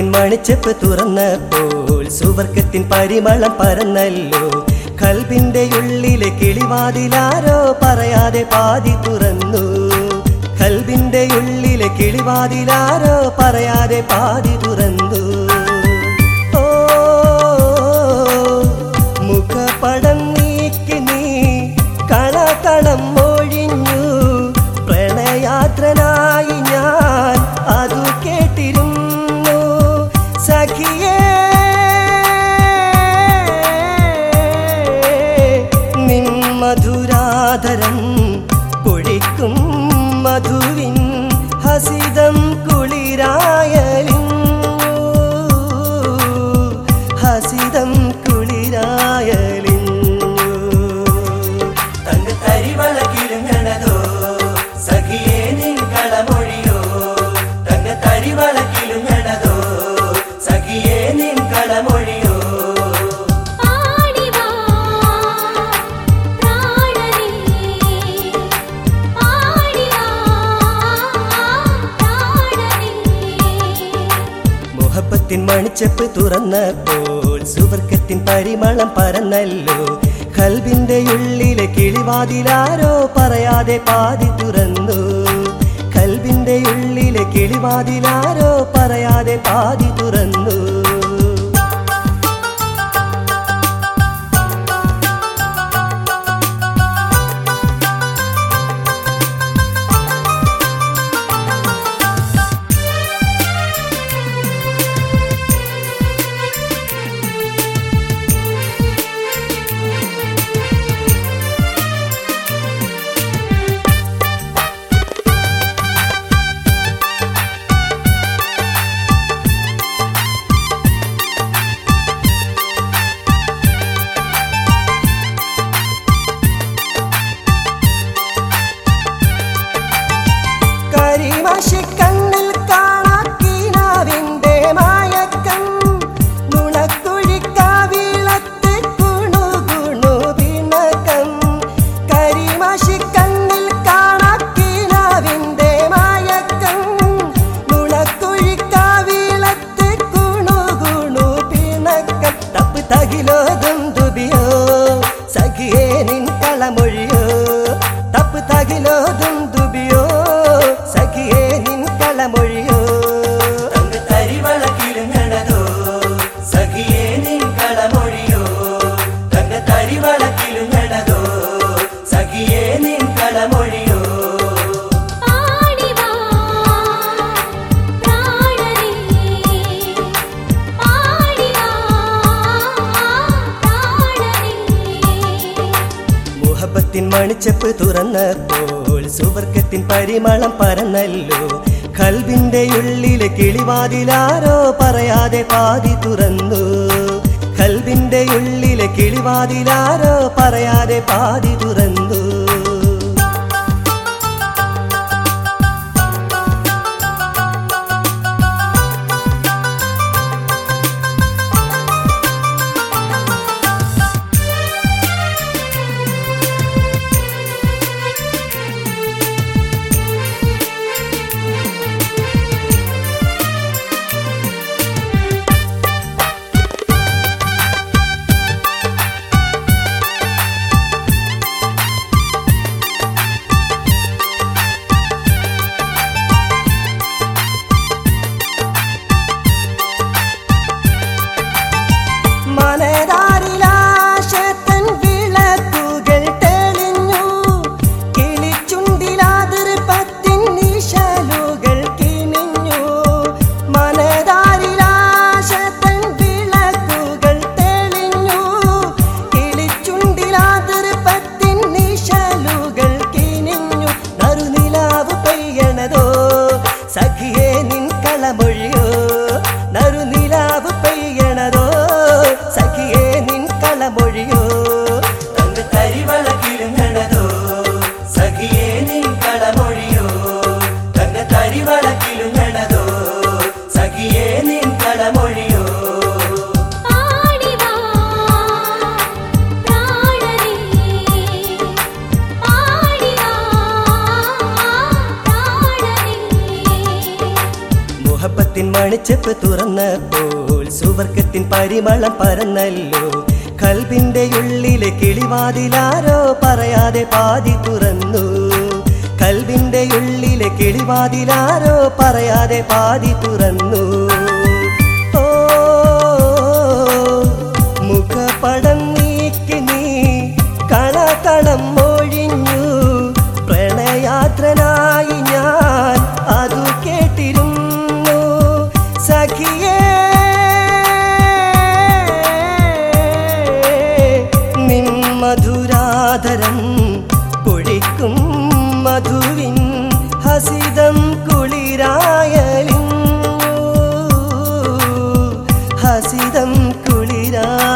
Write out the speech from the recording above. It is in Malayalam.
മുഹബത്തിൻ മണിച്ചെപ്പ് തുറന്നപ്പോൾ സുവർഗത്തിൻ പരിമളം പരന്നല്ലോ കൽബിന്റെ ഉള്ളിലെ കിളിവാതിലാരോ പറയാതെ പാതി തുറന്നു കൽബിന്റെ ഉള്ളിലെ കിളിവാതിലാരോ പറയാതെ പാതി തുറന്നു ഓ മുഖപടം നീക്കി നീ കളകളം ഒഴിഞ്ഞു പ്രണയാത്രനായി ഞാൻ അതു കേട്ടിരുന്നു സഖിയേ നിൻ മധുരാധരം പൊഴിക്കും മധുവിൻ ഹസിതം കുളിരായലിഞ്ഞു ഹസിതം കുളിരായലിഞ്ഞു തങ്ക തരിവള കിലുങ്ങണതോ സഖിയേ നിൻ കളമൊഴിയോ തങ്ക തരിവള കിലുങ്ങണതോ സഖിയേ നിൻ കളമൊഴിയോ ആടിവാ പ്രാണനേ ആടിവാ പ്രാണനേ മുഹബത്തിൻ മണിച്ചപ്പ് തുറന്നപ്പോൾ സുവർഗത്തിൻ പരിമളം പരന്നല്ലോ കൽബിന്റെ ഉള്ളിലെ കിളിവാതിലാരോ പറയാതെ പാതി തുറന്നു കൽബിന്റെ ഉള്ളിലെ കിളിവാതിലാരോ പറയാതെ പാതി തുറന്നു കരിമശിക്കണ്ണിൽ കാണാക്കിനാവിന്റെ മായക്കം നുണക്കുഴിക്കാവിളത്ത് കുണുകുണു പിണക്കം കരിമശിക്കണ്ണിൽ കാണാക്കിനാവിന്റെ മായക്കം നുണക്കുഴിക്കാവിളത്ത് കുണുകുണു പിണക്കം തപ്പ് തകിലോതും ദുബിയോ സഖിയേ നിൻ കളമൊഴിയോ തപ്പ് തകിലോതും ദുബിയോ സഖിയേ നിൻ കളമൊഴിയോ തങ്ക തരിവള കിലുങ്ങണതോ സഖിയേ നിൻ കളമൊഴിയോ തങ്ക തരിവള കിലുങ്ങണതോ സഖിയേ നിൻ കളമൊഴിയോ ആടിവാ പ്രാണനേ ആടിവാ പ്രാണനേ മുഹബത്തിൻ മണിച്ചപ്പ് തുറന്നപ്പോൾ സുവർഗത്തിൻ പരിമളം പരന്നല്ലോ കൽബിന്റെ ഉള്ളിലെ കിളിവാതിലാരോ പറയാതെ പാതി തുറന്നു കൽബിന്റെ ഉള്ളിലെ കിളിവാതിലാരോ പറയാതെ പാതി തുറന്നു മണിച്ചെപ്പ് തുറന്നപ്പോൾ സുവർഗത്തിൻ പരിമളം പരന്നല്ലോ കൽബിന്റെ ഉള്ളിലെ കിളിവാതിലാരോ പറയാതെ പാതി തുറന്നു കൽബിന്റെ ഉള്ളിലെ കിളിവാതിലാരോ പറയാതെ പാതി തുറന്നു ഓ മുഖപടം നീക്കി നീ കളകളം മൊഴിഞ്ഞു പ്രണയാത്രനായി ഞാൻ അതു കേട്ടിരുന്നു സഖിയേ നിൻ മധുരാധരം പൊഴിക്കും മധുവിൻ ഹസിതം കുളിരായലിഞ്ഞു ഹസിതം കുളിരാ